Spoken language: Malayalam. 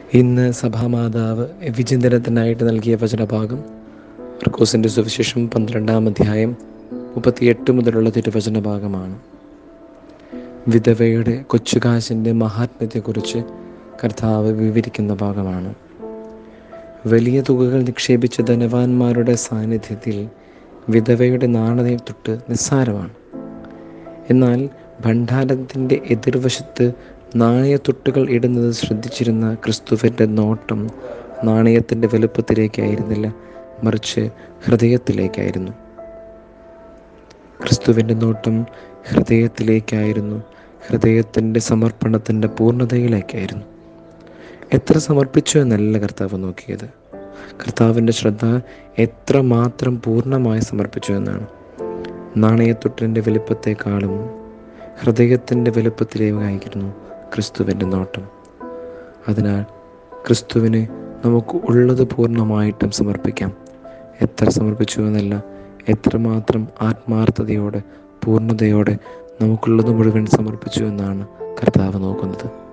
ഇന്ന് സഭാമാതാവ് വിചിന്തനത്തിനായിട്ട് നൽകിയ വചനഭാഗം മർക്കോസിൻ്റെ സുവിശേഷം പന്ത്രണ്ടാം അധ്യായം മുപ്പത്തിയെട്ട് മുതലുള്ള തിരുവചന ഭാഗമാണ് വിധവയുടെ കൊച്ചുകാശിൻ്റെ മഹാത്മ്യത്തെക്കുറിച്ച് കർത്താവ് വിവരിക്കുന്ന ഭാഗമാണ് വലിയ തുകകൾ നിക്ഷേപിച്ച ധനവാന്മാരുടെ സാന്നിധ്യത്തിൽ വിധവയുടെ നാണയത്തൊട്ട് നിസ്സാരമാണ് എന്നാൽ ഭണ്ഡാരത്തിൻ്റെ എതിർവശത്ത് നാണയത്തൊട്ടുകൾ ഇടുന്നത് ശ്രദ്ധിച്ചിരുന്ന ക്രിസ്തുവിൻ്റെ നോട്ടം നാണയത്തിൻ്റെ വലുപ്പത്തിലേക്കായിരുന്നില്ല മറിച്ച് ഹൃദയത്തിലേക്കായിരുന്നു ക്രിസ്തുവിൻ്റെ നോട്ടം ഹൃദയത്തിലേക്കായിരുന്നു ഹൃദയത്തിൻ്റെ സമർപ്പണത്തിൻ്റെ പൂർണ്ണതയിലേക്കായിരുന്നു എത്ര സമർപ്പിച്ചു എന്നല്ല കർത്താവ് നോക്കിയത് കർത്താവിൻ്റെ ശ്രദ്ധ എത്രമാത്രം പൂർണ്ണമായി സമർപ്പിച്ചു എന്നാണ് നാണയത്തൊട്ടിൻ്റെ വലുപ്പത്തെക്കാളും ഹൃദയത്തിൻ്റെ വലുപ്പത്തിലേക്കായിരുന്നു ക്രിസ്തുവിൻ്റെ നോട്ടം അതിനാൽ ക്രിസ്തുവിന് നമുക്ക് ഉള്ളത് പൂർണ്ണമായിട്ടും സമർപ്പിക്കാം എത്ര സമർപ്പിച്ചു എന്നല്ല എത്രമാത്രം ആത്മാർത്ഥതയോടെ പൂർണ്ണതയോടെ നമുക്കുള്ളത് മുഴുവൻ സമർപ്പിച്ചു എന്നാണ് കർത്താവ് നോക്കുന്നത്